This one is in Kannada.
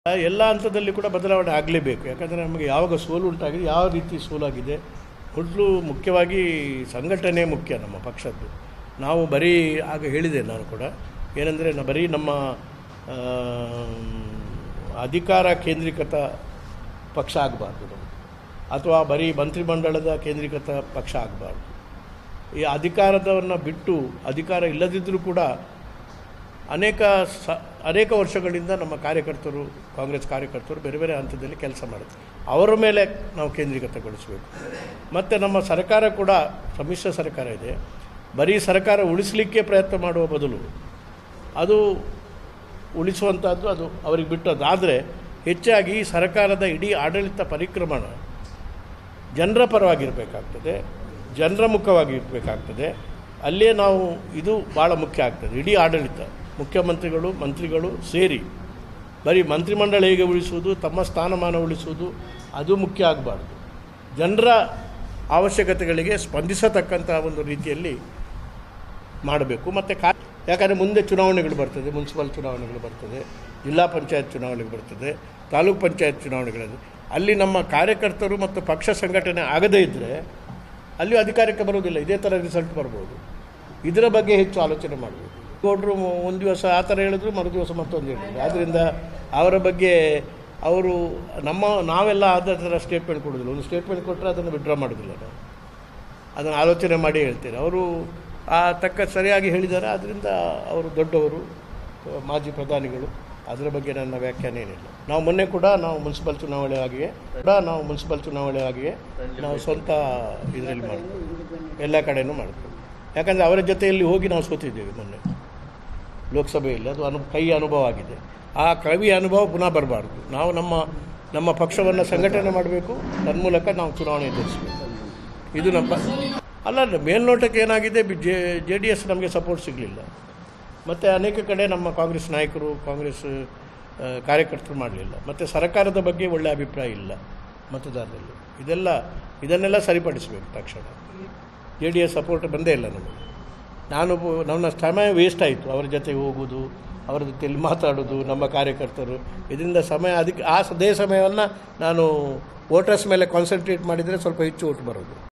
ಎಲ್ಲ ಹಂತದಲ್ಲಿ ಕೂಡ ಬದಲಾವಣೆ ಆಗಲೇಬೇಕು ಯಾಕಂದರೆ ನಮಗೆ ಯಾವಾಗ ಸೋಲು ಉಂಟಾಗಿದೆ ಯಾವ ರೀತಿ ಸೋಲಾಗಿದೆ ಮೊದಲು ಮುಖ್ಯವಾಗಿ ಸಂಘಟನೆ ಮುಖ್ಯ ನಮ್ಮ ಪಕ್ಷದ್ದು ನಾವು ಬರೀ ಆಗ ಹೇಳಿದೆ ನಾನು ಕೂಡ ಏನಂದರೆ ನ ಬರೀ ನಮ್ಮ ಆ, ಅಧಿಕಾರ ಕೇಂದ್ರೀಕೃತ ಪಕ್ಷ ಆಗಬಾರ್ದು ನಮ್ಮದು ಅಥವಾ ಬರೀ ಮಂತ್ರಿಮಂಡಲದ ಕೇಂದ್ರೀಕೃತ ಪಕ್ಷ ಆಗಬಾರ್ದು ಈ ಅಧಿಕಾರದವನ್ನು ಬಿಟ್ಟು ಅಧಿಕಾರ ಇಲ್ಲದಿದ್ದರೂ ಕೂಡ ಅನೇಕ ಸ ಅನೇಕ ವರ್ಷಗಳಿಂದ ನಮ್ಮ ಕಾರ್ಯಕರ್ತರು ಕಾಂಗ್ರೆಸ್ ಕಾರ್ಯಕರ್ತರು ಬೇರೆ ಬೇರೆ ಹಂತದಲ್ಲಿ ಕೆಲಸ ಮಾಡುತ್ತೆ ಅವರ ಮೇಲೆ ನಾವು ಕೇಂದ್ರೀಕೃತಗೊಳಿಸಬೇಕು ಮತ್ತು ನಮ್ಮ ಸರ್ಕಾರ ಕೂಡ ಸಮ್ಮಿಶ್ರ ಸರ್ಕಾರ ಇದೆ ಬರೀ ಸರ್ಕಾರ ಉಳಿಸಲಿಕ್ಕೆ ಪ್ರಯತ್ನ ಮಾಡುವ ಬದಲು ಅದು ಉಳಿಸುವಂಥದ್ದು ಅದು ಅವರಿಗೆ ಬಿಟ್ಟದ್ದಾದರೆ ಹೆಚ್ಚಾಗಿ ಈ ಸರ್ಕಾರದ ಇಡೀ ಆಡಳಿತ ಪರಿಕ್ರಮಣ ಜನರ ಪರವಾಗಿರಬೇಕಾಗ್ತದೆ ಜನರ ಮುಖವಾಗಿ ಇರಬೇಕಾಗ್ತದೆ ಅಲ್ಲೇ ನಾವು ಇದು ಭಾಳ ಮುಖ್ಯ ಆಗ್ತದೆ ಇಡೀ ಆಡಳಿತ ಮುಖ್ಯಮಂತ್ರಿಗಳು ಮಂತ್ರಿಗಳು ಸೇರಿ ಬರೀ ಮಂತ್ರಿಮಂಡಲ ಹೇಗೆ ಉಳಿಸುವುದು ತಮ್ಮ ಸ್ಥಾನಮಾನ ಉಳಿಸುವುದು ಅದು ಮುಖ್ಯ ಆಗಬಾರ್ದು ಜನರ ಅವಶ್ಯಕತೆಗಳಿಗೆ ಸ್ಪಂದಿಸತಕ್ಕಂಥ ಒಂದು ರೀತಿಯಲ್ಲಿ ಮಾಡಬೇಕು ಮತ್ತು ಕಾ ಯಾಕಂದರೆ ಮುಂದೆ ಚುನಾವಣೆಗಳು ಬರ್ತದೆ ಮುನ್ಸಿಪಲ್ ಚುನಾವಣೆಗಳು ಬರ್ತದೆ ಜಿಲ್ಲಾ ಪಂಚಾಯತ್ ಚುನಾವಣೆಗಳು ಬರ್ತದೆ ತಾಲೂಕ್ ಪಂಚಾಯತ್ ಚುನಾವಣೆಗಳಲ್ಲಿ ಅಲ್ಲಿ ನಮ್ಮ ಕಾರ್ಯಕರ್ತರು ಮತ್ತು ಪಕ್ಷ ಸಂಘಟನೆ ಆಗದೇ ಇದ್ದರೆ ಅಲ್ಲಿಯೂ ಅಧಿಕಾರಕ್ಕೆ ಬರೋದಿಲ್ಲ ಇದೇ ಥರ ರಿಸಲ್ಟ್ ಬರ್ಬೋದು ಇದರ ಬಗ್ಗೆ ಹೆಚ್ಚು ಆಲೋಚನೆ ಮಾಡಬೇಕು ಗೌಡ್ರು ಒಂದು ದಿವಸ ಆ ಥರ ಹೇಳಿದ್ರು ಮರು ದಿವಸ ಮತ್ತೊಂದು ಹೇಳಿದ್ರು ಆದ್ದರಿಂದ ಅವರ ಬಗ್ಗೆ ಅವರು ನಮ್ಮ ನಾವೆಲ್ಲ ಅದೇ ಥರ ಸ್ಟೇಟ್ಮೆಂಟ್ ಕೊಡೋದಿಲ್ಲ ಒಂದು ಸ್ಟೇಟ್ಮೆಂಟ್ ಕೊಟ್ಟರೆ ಅದನ್ನು ವಿಡ್ರಾ ಮಾಡೋದಿಲ್ಲ ನಾವು ಅದನ್ನು ಆಲೋಚನೆ ಮಾಡಿ ಹೇಳ್ತೇನೆ ಅವರು ಆ ತಕ್ಕ ಸರಿಯಾಗಿ ಹೇಳಿದ್ದಾರೆ ಆದ್ದರಿಂದ ಅವರು ದೊಡ್ಡವರು ಆ, ಮಾಜಿ ಪ್ರಧಾನಿಗಳು ಅದರ ಬಗ್ಗೆ ನನ್ನ ವ್ಯಾಖ್ಯಾನ ಏನಿಲ್ಲ ನಾವು ಮೊನ್ನೆ ಕೂಡ ನಾವು ಮುನ್ಸಿಪಲ್ ಚುನಾವಣೆ ಆಗಿಯೇ ಕೂಡ ನಾವು ಮುನ್ಸಿಪಲ್ ಚುನಾವಣೆ ಆಗಿಯೇ ನಾವು ಸ್ವಂತ ಇದರಲ್ಲಿ ಮಾಡ್ತೀವಿ ಎಲ್ಲ ಕಡೆಯೂ ಮಾಡ್ತೀವಿ ಯಾಕಂದರೆ ಅವರ ಜೊತೆಯಲ್ಲಿ ಹೋಗಿ ನಾವು ಸೋತಿದ್ದೇವೆ ಮೊನ್ನೆ ಲೋಕಸಭೆಯಲ್ಲಿ ಅದು ಅನು ಕೈ ಅನುಭವ ಆಗಿದೆ ಆ ಕವಿ ಅನುಭವ ಪುನಃ ಬರಬಾರ್ದು ನಾವು ನಮ್ಮ ನಮ್ಮ ಪಕ್ಷವನ್ನು ಸಂಘಟನೆ ಮಾಡಬೇಕು ತನ್ಮೂಲಕ ನಾವು ಚುನಾವಣೆ ಎದುರಿಸಬೇಕು ಇದು ನಮ್ಮ ಅಲ್ಲ ಅಲ್ಲ, ಮೇಲ್ನೋಟಕ್ಕೆ ಏನಾಗಿದೆ B- J J D S ನಮಗೆ ಸಪೋರ್ಟ್ ಸಿಗಲಿಲ್ಲ ಮತ್ತು ಅನೇಕ ಕಡೆ ನಮ್ಮ ಕಾಂಗ್ರೆಸ್ ನಾಯಕರು ಕಾಂಗ್ರೆಸ್ ಆ, ಕಾರ್ಯಕರ್ತರು ಮಾಡಲಿಲ್ಲ ಮತ್ತು ಸರ್ಕಾರದ ಬಗ್ಗೆ ಒಳ್ಳೆಯ ಅಭಿಪ್ರಾಯ ಇಲ್ಲ ಮತದಾರರಲ್ಲಿ ಇದೆಲ್ಲ ಇದನ್ನೆಲ್ಲ ಸರಿಪಡಿಸಬೇಕು ತಕ್ಷಣ ಜೆ ಡಿ ಎಸ್ ಸಪೋರ್ಟ್ ಬಂದೇ ಇಲ್ಲ ನಮಗೆ ನಾನು ಬ- ನನ್ನ ಸಮಯ ವೇಸ್ಟ್ ಆಯಿತು ಅವರ ಜೊತೆ ಹೋಗೋದು ಅವರ ಜೊತೆಯಲ್ಲಿ ಮಾತಾಡೋದು ನಮ್ಮ ಕಾರ್ಯಕರ್ತರು ಇದರಿಂದ ಸಮಯ ಅದಕ್ಕೆ ಆ ಅದೇ ಸಮಯವನ್ನು ನಾನು ವೋಟರ್ಸ್ ಮೇಲೆ ಕಾನ್ಸಂಟ್ರೇಟ್ ಮಾಡಿದರೆ ಸ್ವಲ್ಪ ಹೆಚ್ಚು ಓಟ್ ಬರೋದು